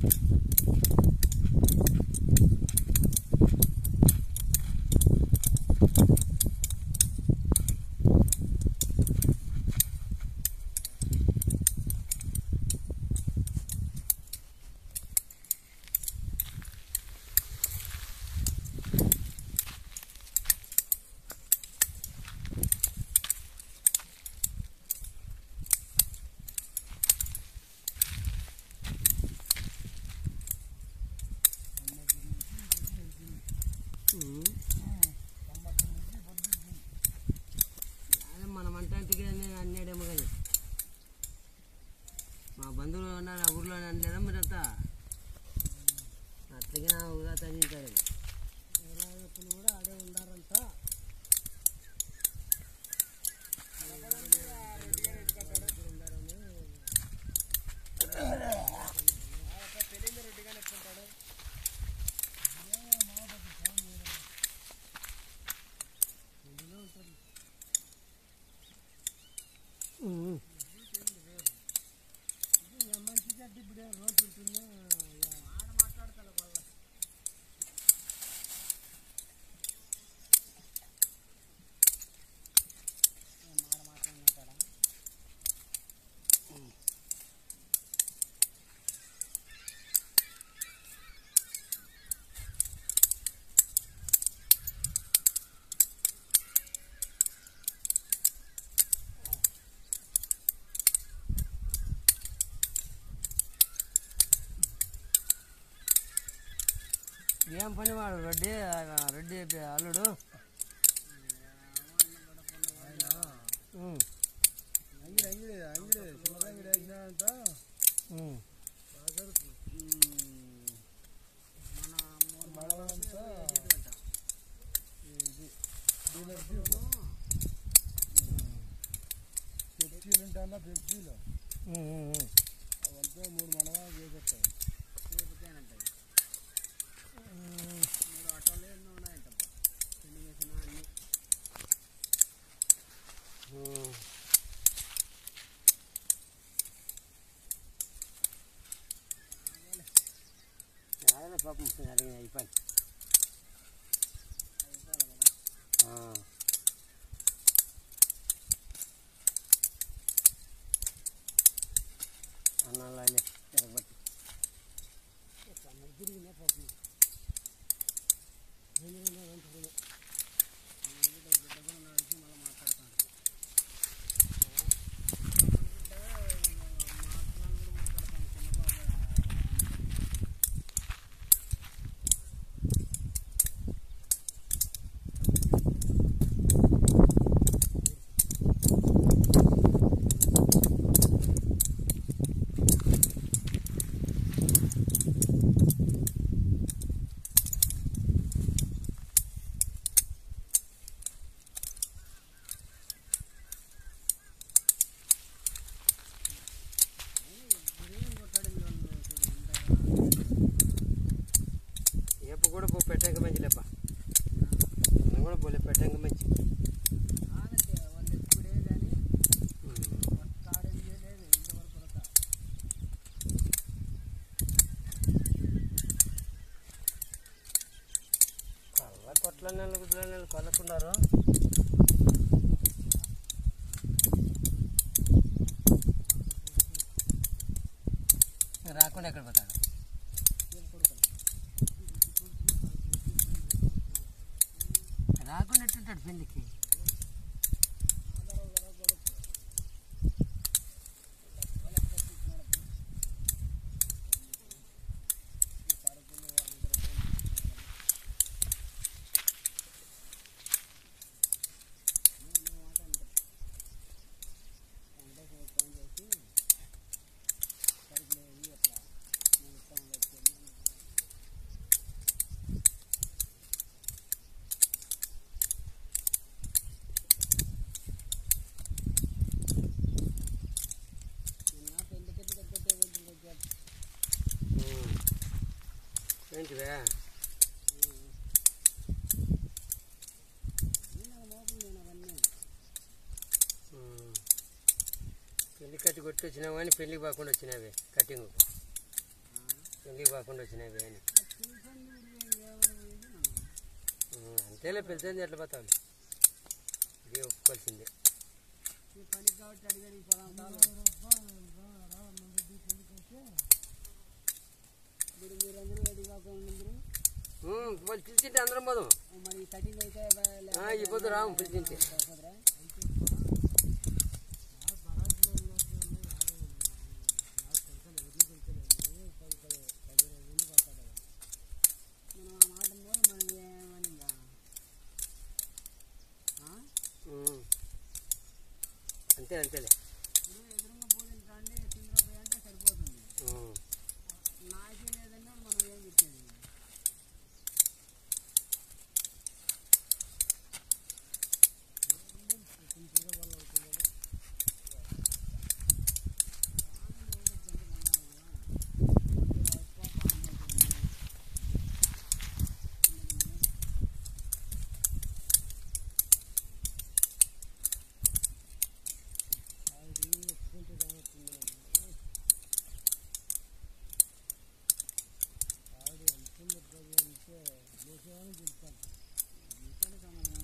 అదే మన మంటానికి అన్నాడేమో కానీ మా బంధువులు ఉన్నారు ఆ ఊర్లో అనలేదా మీరంతా అట్లాగే నా ఊరా చదివించారు కూడా ఆడే ఉండారంట మంచి చెడ్డ ఇప్పుడు రోజు ఉంటుంది మాట్లాడతాను వాళ్ళ మాట మాట్లాడినాడా ఏం పని వాడు రెడ్డి ఆ రెడ్డి అల్లుడు ఉమ్, అంగిడి అంగిడి అంగిడి చిన్న అంగిడి వేసినాడంట ఉమ్. మనమంతా ఇది డీలర్షిప్ పెప్సీలు ఉంటాయన్న పెప్సీలు ఉమ్, ఉమ్, ఉమ్. అవంతా మూడు మనవా చేసేస్తాయి మూడు ఆటోలు ఎన్నో ఉన్నాయంట పెళ్లి చేసిన అన్ని ఆయన పాపం జరిగిన అయిపోయి అన్నాళ్ళే తిరగబట్టి తిరిగినా పాపం ఏపు కూడా పో పెట్టాక మంచి లేప మనం కూడా పోలే పెట్టాక మంచి కళ్ళ కొట్ల నెలలు గుడ్ల నెలలు కొల్లకున్నారు రాకుండా ఎక్కడ పోతాడు రాకుండా ఎట్టుంటాడు పెళ్ళికి ఏంటివే పెళ్లి కట్టి కొట్టి వచ్చినావు కానీ పెళ్లికి పోకుండా వచ్చినావే కటింగ్ పెళ్ళికి పోకుండా వచ్చినాయి వేని అంతేలే పిలిచింది ఎట్లా పోతాను ఇది ఒప్పుకోవాల్సిందే పనికి కాబట్టి అడిగారు ఈ పొలం ఇప్పుడు మీరందరూ రెడీ కాకుండా ఉమ్, వాళ్ళు పిలిచింటే అందరం పోదాం మరి కటింగ్ అయితే ఆ, ఈ పొద్దు రాము పిలిచింటే మనం ఆ మాట మూల మనం ఏమని ఇంకా ఆ? ఉమ్. అంతే అంతేలే ఇప్పుడు ఎదురుగా భోజనం కాండి తింద్రపోయి అంటే సరిపోతుంది ఉమ్. నాకే లేదన్నా మనం ఏం చెప్పేది ఇంతలో సమాధానం